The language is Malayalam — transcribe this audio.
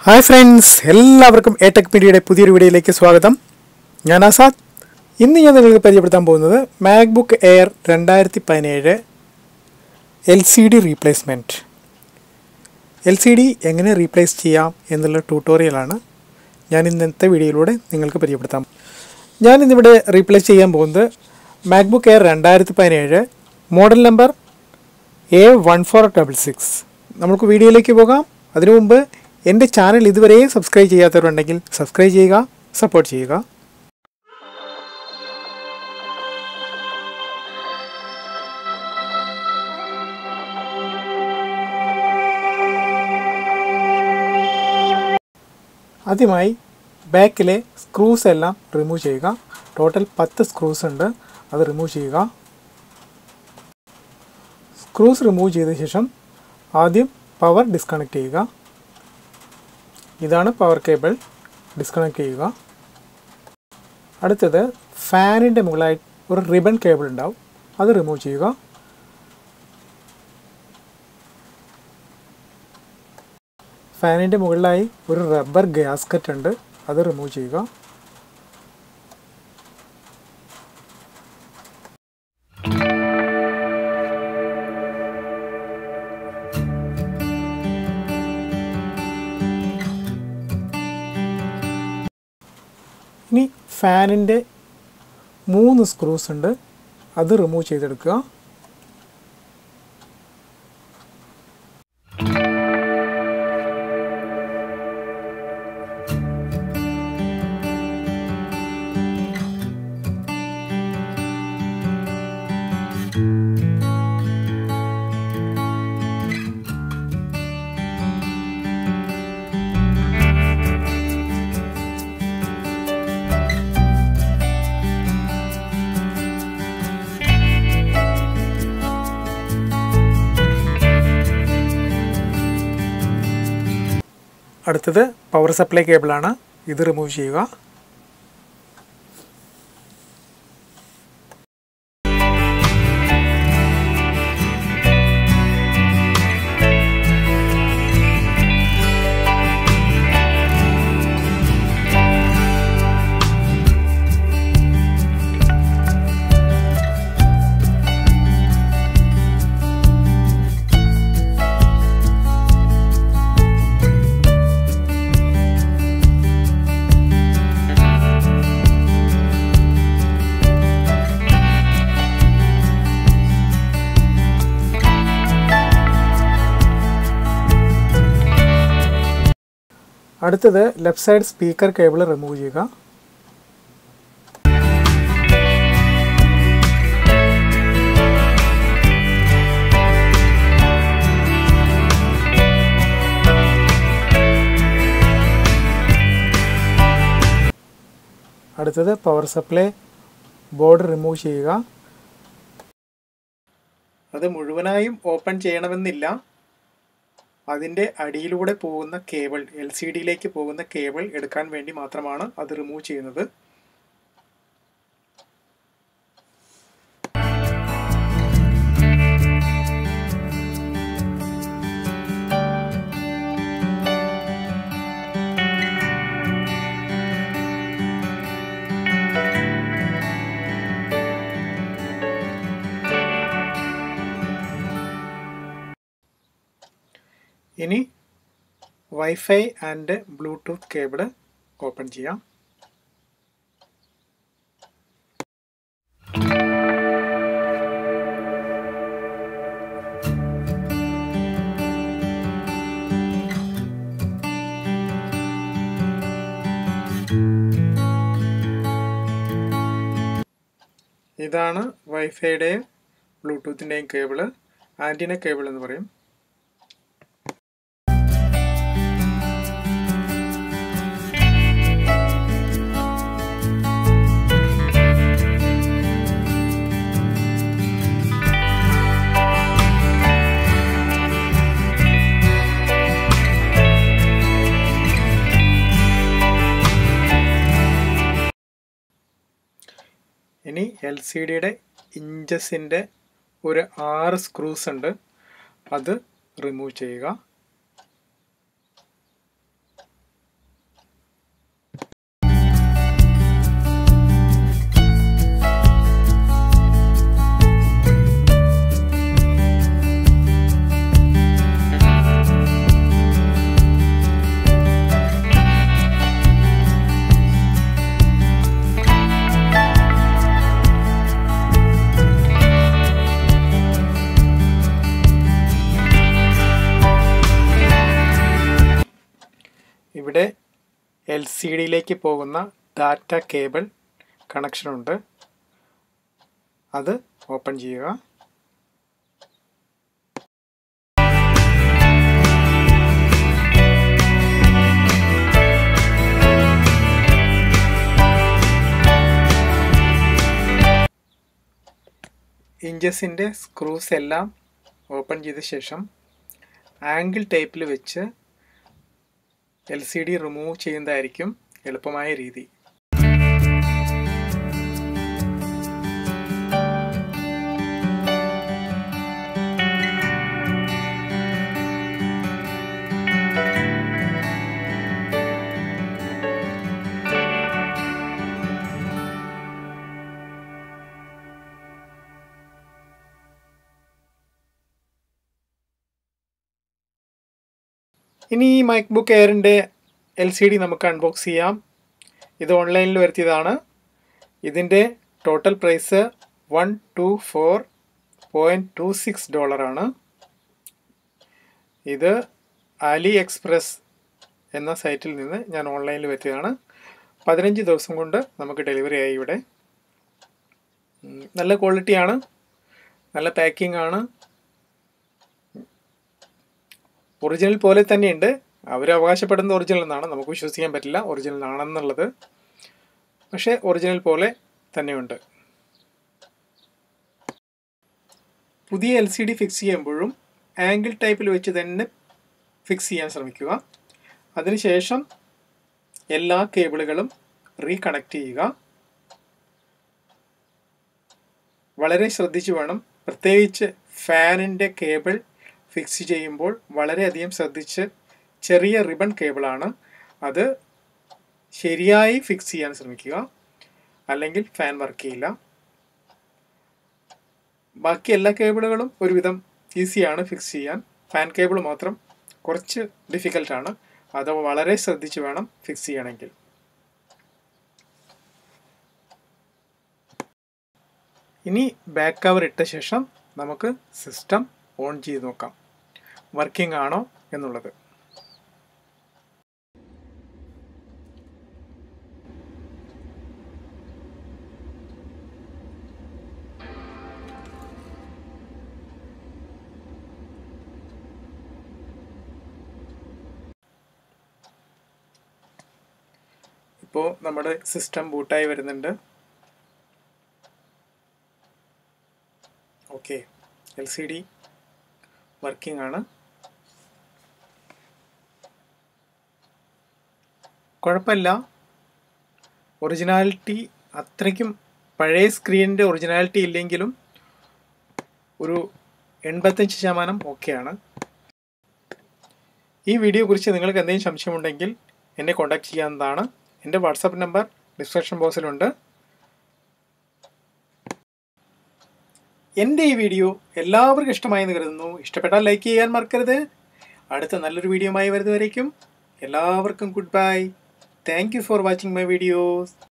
ഹായ് ഫ്രണ്ട്സ് എല്ലാവർക്കും എടെക് മീഡിയയുടെ പുതിയൊരു വീഡിയോയിലേക്ക് സ്വാഗതം ഞാൻ ആസാദ് ഇന്ന് ഞാൻ നിങ്ങൾക്ക് പരിചയപ്പെടുത്താൻ പോകുന്നത് മാക്ബുക്ക് എയർ രണ്ടായിരത്തി പതിനേഴ് L C D replacement L C D എങ്ങനെ റീപ്ലേസ് ചെയ്യാം എന്നുള്ള ട്യൂട്ടോറിയലാണ് ഞാൻ ഇന്നത്തെ വീഡിയോയിലൂടെ നിങ്ങൾക്ക് പരിചയപ്പെടുത്താം ഞാൻ ഇന്നിവിടെ റീപ്ലേസ് ചെയ്യാൻ പോകുന്നത് മാക്ബുക്ക് എയർ രണ്ടായിരത്തി പതിനേഴ് model number A one four double six നമുക്ക് വീഡിയോയിലേക്ക് പോകാം അതിനു മുമ്പ് എൻ്റെ ചാനൽ ഇതുവരെ സബ്സ്ക്രൈബ് ചെയ്യാത്തവരുണ്ടെങ്കിൽ സബ്സ്ക്രൈബ് ചെയ്യുക സപ്പോർട്ട് ചെയ്യുക ആദ്യമായി ബാക്കിലെ സ്ക്രൂസ് എല്ലാം റിമൂവ് ചെയ്യുക ടോട്ടൽ പത്ത് സ്ക്രൂസ് ഉണ്ട് അത് റിമൂവ് ചെയ്യുക സ്ക്രൂസ് റിമൂവ് ചെയ്ത ശേഷം ആദ്യം പവർ ഡിസ്കണക്ട് ചെയ്യുക ഇതാണ് പവർ കേബിൾ ഡിസ്കണക്ട് ചെയ്യുക അടുത്തത് ഫാനിൻ്റെ മുകളിലായി ഒരു റിബൺ കേബിൾ ഉണ്ടാവും അത് റിമൂവ് ചെയ്യുക ഫാനിൻ്റെ മുകളിലായി ഒരു റബ്ബർ ഗ്യാസ്കറ്റ് ഉണ്ട് അത് റിമൂവ് ചെയ്യുക ഇനി ഫാനിൻ്റെ മൂന്ന് സ്ക്രൂസ് ഉണ്ട് അത് റിമൂവ് ചെയ്തെടുക്കുക അടുത്തത് പവർ സപ്ലൈ കേബിളാണ് ഇത് റിമൂവ് ചെയ്യുക അടുത്തത് left side speaker cable remove ചെയ്യുക അടുത്തത് പവർ സപ്ലൈ ബോർഡ് റിമൂവ് ചെയ്യുക അത് മുഴുവനായും ഓപ്പൺ ചെയ്യണമെന്നില്ല അതിൻ്റെ അടിയിലൂടെ പോകുന്ന കേബിൾ എൽ സി ഡിയിലേക്ക് പോകുന്ന കേബിൾ എടുക്കാൻ വേണ്ടി മാത്രമാണ് അത് റിമൂവ് ചെയ്യുന്നത് ഇനി wifi and Bluetooth cable open ചെയ്യാം ഇതാണ് വൈഫൈയുടെയും ബ്ലൂടൂത്തിൻ്റെയും കേബിള് ആൻറ്റിന കേബിൾ എന്ന് പറയും ഇനി എൽ സി ഡിയുടെ ഇഞ്ചസിൻ്റെ ഒരു ആറ് സ്ക്രൂസ് ഉണ്ട് അത് റിമൂവ് ചെയ്യുക ഇവിടെ എൽ സി ഡിയിലേക്ക് പോകുന്ന ഡാറ്റ കേബിൾ കണക്ഷനുണ്ട് അത് ഓപ്പൺ ചെയ്യുക ഇഞ്ചസിൻ്റെ സ്ക്രൂസ് എല്ലാം ഓപ്പൺ ചെയ്ത ശേഷം ആംഗിൾ ടൈപ്പിൽ വെച്ച് എൽ സി ഡി റിമൂവ് ചെയ്യുന്നതായിരിക്കും എളുപ്പമായ രീതി ഇനി ഈ മൈക്ക് ബുക്ക് എയറിൻ്റെ എൽ സി ഡി നമുക്ക് അൺബോക്സ് ചെയ്യാം ഇത് ഓൺലൈനിൽ വരുത്തിയതാണ് ഇതിൻ്റെ total price one two four point two six ഡോളറാണ് ഇത് അലി എക്സ്പ്രസ് എന്ന സൈറ്റിൽ നിന്ന് ഞാൻ ഓൺലൈനിൽ വരുത്തിയതാണ് പതിനഞ്ച് ദിവസം കൊണ്ട് നമുക്ക് ഡെലിവറി ആയി ഇവിടെ ഉം, നല്ല ക്വാളിറ്റിയാണ് നല്ല പാക്കിംഗ് ആണ് ഒറിജിനൽ പോലെ തന്നെയുണ്ട് അവർ അവകാശപ്പെടുന്ന ഒറിജിനൽ എന്നാണ് നമുക്ക് വിശ്വസിക്കാൻ പറ്റില്ല ഒറിജിനൽ ആണെന്നുള്ളത് പക്ഷേ ഒറിജിനൽ പോലെ തന്നെയുണ്ട് പുതിയ എൽ സി ഡി ഫിക്സ് ചെയ്യുമ്പോഴും ആംഗിൾ ടൈപ്പിൽ വെച്ച് തന്നെ ഫിക്സ് ചെയ്യാൻ ശ്രമിക്കുക അതിനുശേഷം എല്ലാ കേബിളുകളും റീകണക്ട് ചെയ്യുക വളരെ ശ്രദ്ധിച്ചു വേണം പ്രത്യേകിച്ച് ഫാനിൻ്റെ കേബിൾ ഫിക്സ് ചെയ്യുമ്പോൾ വളരെയധികം ശ്രദ്ധിച്ച് ചെറിയ റിബൺ കേബിളാണ് അത് ശരിയായി ഫിക്സ് ചെയ്യാൻ ശ്രമിക്കുക അല്ലെങ്കിൽ ഫാൻ വർക്ക് ചെയ്യില്ല ബാക്കി എല്ലാ കേബിളുകളും ഒരുവിധം ഈസിയാണ് ഫിക്സ് ചെയ്യാൻ ഫാൻ കേബിൾ മാത്രം കുറച്ച് ഡിഫിക്കൽട്ടാണ് അത് വളരെ ശ്രദ്ധിച്ച് വേണം ഫിക്സ് ചെയ്യണമെങ്കിൽ ഇനി ബാക്ക് കവർ ഇട്ട ശേഷം നമുക്ക് സിസ്റ്റം ഓൺ ചെയ്ത് നോക്കാം വർക്കിംഗ് ആണോ എന്നുള്ളത് ഇപ്പോൾ നമ്മുടെ സിസ്റ്റം ബൂട്ടായി വരുന്നുണ്ട് okay L C D working ആണ് കുഴപ്പമില്ല ഒറിജിനാലിറ്റി അത്രയ്ക്കും പഴയ സ്ക്രീനിൻ്റെ ഒറിജിനാലിറ്റി ഇല്ലെങ്കിലും ഒരു എൺപത്തഞ്ച് ശതമാനം ഓക്കെയാണ് ഈ വീഡിയോ കുറിച്ച് നിങ്ങൾക്ക് എന്തെങ്കിലും സംശയമുണ്ടെങ്കിൽ എന്നെ കോൺടാക്ട് ചെയ്യാവുന്നതാണ് എൻ്റെ വാട്സാപ്പ് നമ്പർ ഡിസ്ക്രിപ്ഷൻ ബോക്സിലുണ്ട് എൻ്റെ ഈ വീഡിയോ എല്ലാവർക്കും ഇഷ്ടമായെന്ന് കരുതുന്നു ഇഷ്ടപ്പെട്ടാൽ ലൈക്ക് ചെയ്യാൻ മറക്കരുത് അടുത്ത നല്ലൊരു വീഡിയോയുമായി വരുന്നവരേക്കും എല്ലാവർക്കും good bye thank you for watching my videos